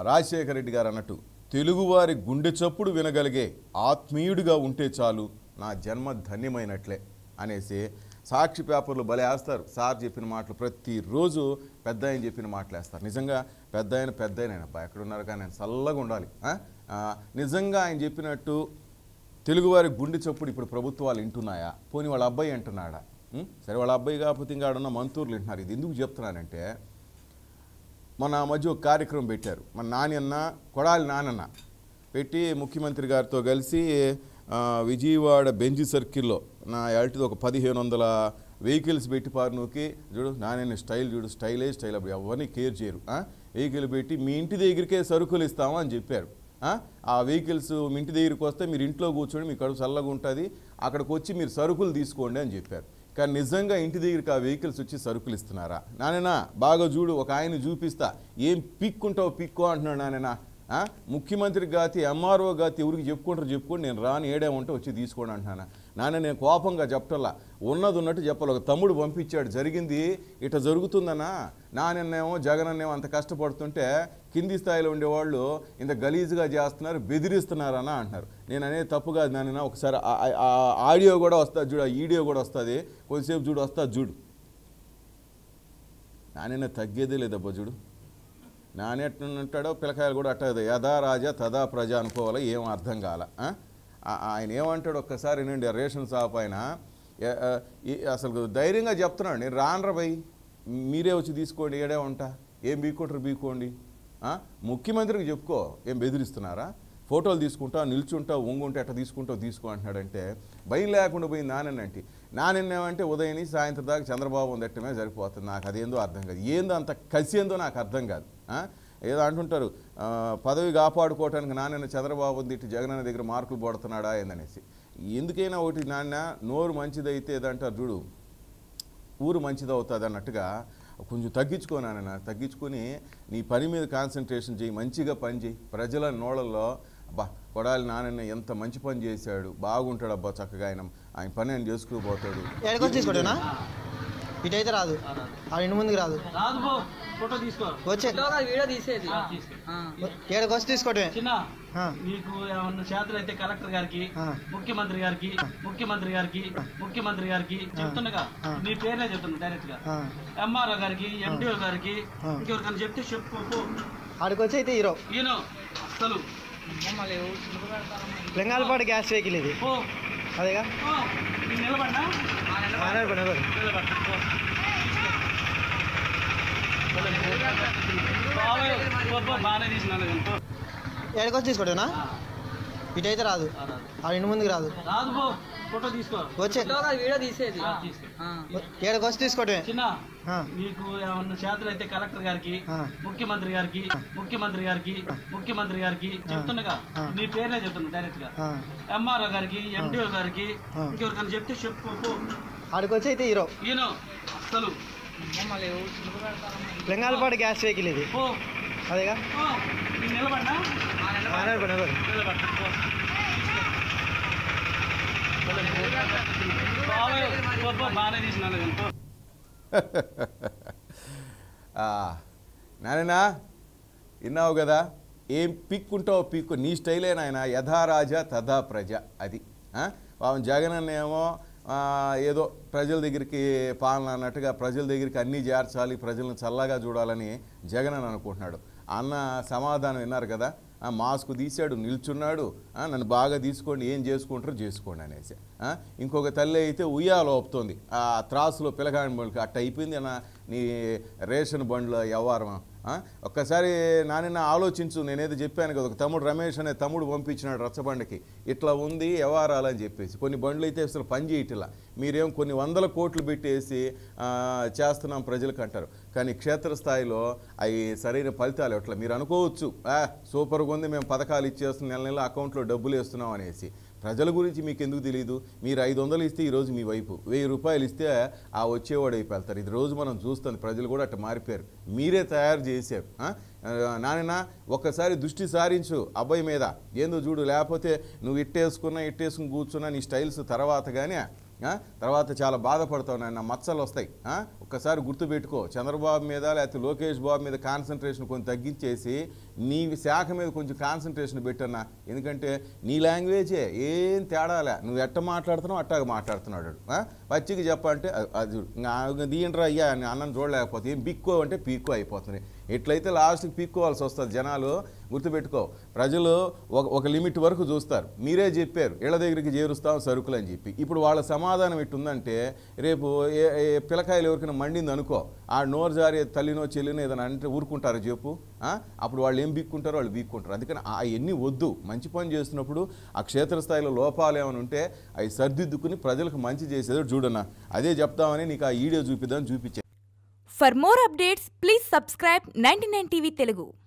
రాజశేఖర రెడ్డి గారు అన్నట్టు తెలుగువారి గుండె చప్పుడు వినగలిగే ఆత్మీయుడిగా ఉంటే చాలు నా జన్మ ధన్యమైనట్లే అనేసి సాక్షి పేపర్లు భలే వేస్తారు సార్ చెప్పిన మాటలు ప్రతిరోజు పెద్ద ఆయన చెప్పిన మాటలు వేస్తారు నిజంగా పెద్ద ఆయన పెద్ద ఆయన అబ్బా ఎక్కడున్నారు కానీ ఆయన చల్లగా ఉండాలి ఆ? ఆ, నిజంగా ఆయన చెప్పినట్టు తెలుగువారి గుండె చప్పుడు ఇప్పుడు ప్రభుత్వాలు వింటున్నాయా పోనీ వాళ్ళ అబ్బాయి అంటున్నాడా ఉం? సరే వాళ్ళ అబ్బాయి కాకపోతే ఇంకా ఆడున్న మంతూర్లు వింటున్నారు ఇది ఎందుకు చెప్తున్నానంటే మొన్న ఆ మధ్య ఒక కార్యక్రమం పెట్టారు మన నానన్న కొడాలి నానన్న పెట్టి ముఖ్యమంత్రి గారితో కలిసి ఆ, విజయవాడ బెంజి సర్కిల్లో నా యాల్టిది ఒక పదిహేను వందల వెహికల్స్ పెట్టి పారునూకి చూడు నాన్న స్టైల్ చూడు స్టైలే స్టైల్ అప్పుడు ఎవరిని కేర్ చేయరు ఆ? వెహికల్ పెట్టి మీ ఇంటి దగ్గరికే సరుకులు ఇస్తాము అని చెప్పారు ఆ? ఆ వెహికల్స్ మీ ఇంటి దగ్గరికి వస్తే మీరు ఇంట్లో కూర్చొని మీ కడుపు చల్లగా ఉంటుంది అక్కడికి వచ్చి మీరు సరుకులు తీసుకోండి అని చెప్పారు కానీ నిజంగా ఇంటి దగ్గరికి ఆ వెహికల్స్ వచ్చి సరుకులు ఇస్తున్నారా నానేనా బాగా చూడు ఒక ఆయన చూపిస్తా ఏం పిక్కుంటావు పిక్కో అంటున్నాడు నానేనా ఆ? ముఖ్యమంత్రి గాతి ఎంఆర్ఓ గాతి ఎవరికి చెప్పుకుంటారు చెప్పుకోండి నేను రాని ఏడేమంటే వచ్చి తీసుకోండి అంటున్నాను నాన్న నేను కోపంగా చెప్పటల్లా ఉన్నది ఉన్నట్టు చెప్పాలి ఒక తమ్ముడు పంపించాడు జరిగింది ఇట జరుగుతుందనా నాన్ననేమో జగనన్నేమో అంత కష్టపడుతుంటే కింది స్థాయిలో ఉండేవాళ్ళు ఇంత గలీజ్గా చేస్తున్నారు బెదిరిస్తున్నారనా అంటున్నారు నేను అనేది తప్పు కాదు నాన్న ఒకసారి ఆ- ఆ- ఆ ఆడియో కూడా వస్తుంది చూడు ఆ వీడియో కూడా వస్తుంది కొద్దిసేపు చూడు వస్తుంది చూడు నాన్న తగ్గేదే లేదబ్బా చూడు నానెట్టుంటాడో పిల్లకాయలు కూడా అట్టదు యథా రాజా తదా ప్రజ అనుకోవాలి ఏం అర్థం కాల ఆ? ఆ- ఆయన ఏమంటాడు ఒక్కసారి వినండి ఆ రేషన్ షాప్ ఆయన ఏ- ఆ, ఈ- అసలు ధైర్యంగా చెప్తున్నాడు నేను రానరా భయ్ మీరే వచ్చి తీసుకోండి ఏడే ఉంటా ఏం బీక్కుంటారు బీక్కోండి ఆ? ముఖ్యమంత్రికి చెప్పుకో ఏం బెదిరిస్తున్నారా ఫోటోలు తీసుకుంటా నిల్చుంటా ఒంగుంటే ఎట్ట తీసుకుంటావు తీసుకో అంటున్నాడంటే భయం లేకుండా పోయింది నానంటే నానేమంటే ఉదయం నుంచి సాయంత్రం దాకా చంద్రబాబు దట్టమే సరిపోతుంది నాకు అదేందో అర్థం కాదు ఏందో అంత కసి ఏందో నాకు అర్థం కాదు ఆ? ఏదో అంటుంటారు ఆ, పదవి కాపాడుకోవటానికి నాన్న చంద్రబాబు తిట్టి జగనన్న దగ్గర మార్కులు పడుతున్నాడా ఏందనేసి ఎందుకైనా ఒకటి నాన్న నోరు మంచిదైతే ఏదంటారు చూడు ఊరు మంచిది అవుతుంది అన్నట్టుగా కొంచెం తగ్గించుకోనాన్న తగ్గించుకొని నీ పని మీద కాన్సన్ట్రేషన్ చేయి మంచిగా పని చేయి ప్రజల నోళ్ళల్లో అబ్బా కొడాలి నాన్న ఎంత మంచి పని చేశాడు బాగుంటాడు అబ్బా చక్కగా ఆయన ఆయన పని ఆయన చేసుకుపోతాడు ఎక్కడికి తీసుకోటేనా ఇటైతే రాదు ఆ ఇంటి ముందుకు రాదు రాదు పో ఫోటో తీసుకో వచ్చే వీడియో తీసేది ఆ, తీసుకో ఆ. ఏడకి వచ్చి తీసుకోవటమే చిన్న ఆ. మీకు ఏమన్నా చేతులు అయితే కలెక్టర్ గారికి ఆ. ముఖ్యమంత్రి గారికి ముఖ్యమంత్రి గారికి ముఖ్యమంత్రి గారికి చెప్తుండగా ఆ. నీ పేర్లే చెప్తున్నా డైరెక్ట్ గా ఆ. ఎంఆర్ఓ గారికి ఎండిఓ గారికి ఆ. ఇంకెవరికైనా చెప్తే చెప్పు పో. ఆడికి వచ్చి అయితే హీరో ఈయన అసలు మమ్మల్ని ఎవరు చిలుకు పెడతారమ్మా? లింగాలపాటి గ్యాస్ వెహికల్ ఇది పో అదేగా పో. నేను నిలబడినా ఆ, నిలబడు, నిలబడు. నిలబడతా పో. బాబాయ్, పో, పో, బాగానే తీసినాను కానీ పో. ఏడకి వచ్చి తీసుకోవటేనా ఇటైతే రాదు ఆ, రాదు. ఆ ఇంటి ముందుకు రాదు రాదు పో ఫోటో తీసుకో వచ్చే వీడియో తీసేది ఆ, తీసుకో ఆ. ఏడకి వచ్చి తీసుకోవటమే చిన్న ఆ. మీకు ఏమన్నా చేతులు అయితే కలెక్టర్ గారికి ఆ. ముఖ్యమంత్రి గారికి ముఖ్యమంత్రి గారికి ముఖ్యమంత్రి గారికి చెప్తుండగా ఆ. నీ పేర్లే చెప్తున్నా డైరెక్ట్ గా ఆ. ఎంఆర్ఓ గారికి ఎండిఓ గారికి ఆ. ఇంకెవరికైనా చెప్తే చెప్పు పో. ఆడికి వచ్చి అయితే హీరో ఈయన అసలు మమ్మల్ని ఎవరు చిలుకు పెడతారమ్మా? లింగాలపాటి గ్యాస్ వెహికల్ ఇది పో అదేగా పో. నేను నిలబడినా ఆ, నిలబడు, నిలబడు. నిలబడతా పో. బాబాయ్, పో, పో, బాగానే తీసినాను కానీ పో. ఆ, నాయనా విన్నావు కదా ఏం పిక్కుంటావు పిక్కు నీ స్టైలే నాయన యథా రాజా తథా ప్రజ అది ఆ? పాపం జగన్ అన్నేమో ఆ, ఏదో ప్రజల దగ్గరికి పాలన అన్నట్టుగా ప్రజల దగ్గరికి అన్నీ చేర్చాలి ప్రజలను చల్లగా చూడాలని జగన్ అని అనుకుంటున్నాడు అన్న సమాధానం విన్నారు కదా ఆ, మాస్క్ తీశాడు నిల్చున్నాడు ఆ, నన్ను బాగా తీసుకోండి ఏం చేసుకుంటారో చేసుకోండి అనేసి ఆ, ఇంకొక తల్లి అయితే ఉయ్యాల ఒప్పుతోంది ఆ త్రాసులో పిల్లగాని బండ్లకి అట్ట అయిపోయింది అన్న నీ రేషన్ బండ్ల వ్యవహారం ఆ? ఒక్కసారి నాన్న ఆలోచించు నేనేదో చెప్పాను కదా ఒక తమ్ముడు రమేష్ అనే తమ్ముడు పంపించినాడు రచ్చబండకి ఇట్లా ఉంది వ్యవహారాలు అని చెప్పేసి కొన్ని బండ్లు అయితే అసలు పని చేయట్లా మీరేం కొన్ని వందల కోట్లు పెట్టేసి ఆ, చేస్తున్నాం ప్రజలకు అంటారు కానీ క్షేత్రస్థాయిలో అవి సరైన ఫలితాలు ఎట్లా మీరు అనుకోవచ్చు "ఆ, సూపర్గా ఉంది మేము పథకాలు ఇచ్చేస్తున్నాం నెల నెల అకౌంట్లో డబ్బులు వేస్తున్నాం అనేసి ప్రజల గురించి మీకు ఎందుకు తెలియదు మీరు ఐదు వందలు ఇస్తే ఈరోజు మీ వైపు వెయ్యి రూపాయలు ఇస్తే ఆ వచ్చేవాడు వైపు వెళ్తారు ఇది రోజు మనం చూస్తుంది ప్రజలు కూడా అట్లా మారిపోయారు మీరే తయారు చేశారు ఆ? ఆ, నాయన ఒక్కసారి దృష్టి సారించు అబ్బాయి మీద ఏందో చూడు లేకపోతే నువ్వు ఇట్టేసుకున్నా ఇట్టేసుకుని కూర్చున్నా నీ స్టైల్స్ తర్వాత కానీ ఆ? తర్వాత చాలా బాధపడతావు నాయన మచ్చలు వస్తాయి ఆ? ఒక్కసారి గుర్తుపెట్టుకో చంద్రబాబు మీద లేకపోతే లోకేష్ బాబు మీద కాన్సన్ట్రేషన్ కొంచెం తగ్గించేసి నీ శాఖ మీద కొంచెం కాన్సన్ట్రేషన్ పెట్టన్నా ఎందుకంటే నీ లాంగ్వేజే ఏం తేడాలే నువ్వు ఎట్ట మాట్లాడుతున్నావు అట్టాగా మాట్లాడుతున్నాడు వాడు. ఆ? పచ్చికి చెప్పంటే అ- అది చూడు. దీంట్రా అయ్యా అని అన్నం చూడలేకపోతే ఏం బిక్కో అంటే పీక్కో అయిపోతుంది ఎట్లయితే లాస్ట్కి పీక్కోవాల్సి వస్తుంది జనాలు గుర్తుపెట్టుకో ప్రజలు ఒక ఒక లిమిట్ వరకు చూస్తారు మీరే చెప్పారు ఇళ్ళ దగ్గరికి చేరుస్తాం సరుకులు అని చెప్పి ఇప్పుడు వాళ్ళ సమాధానం ఎట్టుందంటే రేపు ఏ ఏ పిల్లకాయలు ఎవరికైనా మండింది అనుకో ఆ నోరు జారి తల్లినో చెల్లినో ఏదైనా అంటే ఊరుకుంటారు చెప్పు ఆ? అప్పుడు వాళ్ళు ఏం బీక్కుంటారో వాళ్ళు బీక్కుంటారు అందుకని అవన్నీ వద్దు మంచి పని చేస్తున్నప్పుడు ఆ క్షేత్రస్థాయిలో లోపాలు ఏమైనా ఉంటే అవి సర్దిద్దుకుని ప్రజలకు మంచి చేసేదో చూడన్నా అదే చెప్తామని నీకు ఆ వీడియో చూపిద్దామని చూపించే For more updates, please subscribe 99 TV Telugu.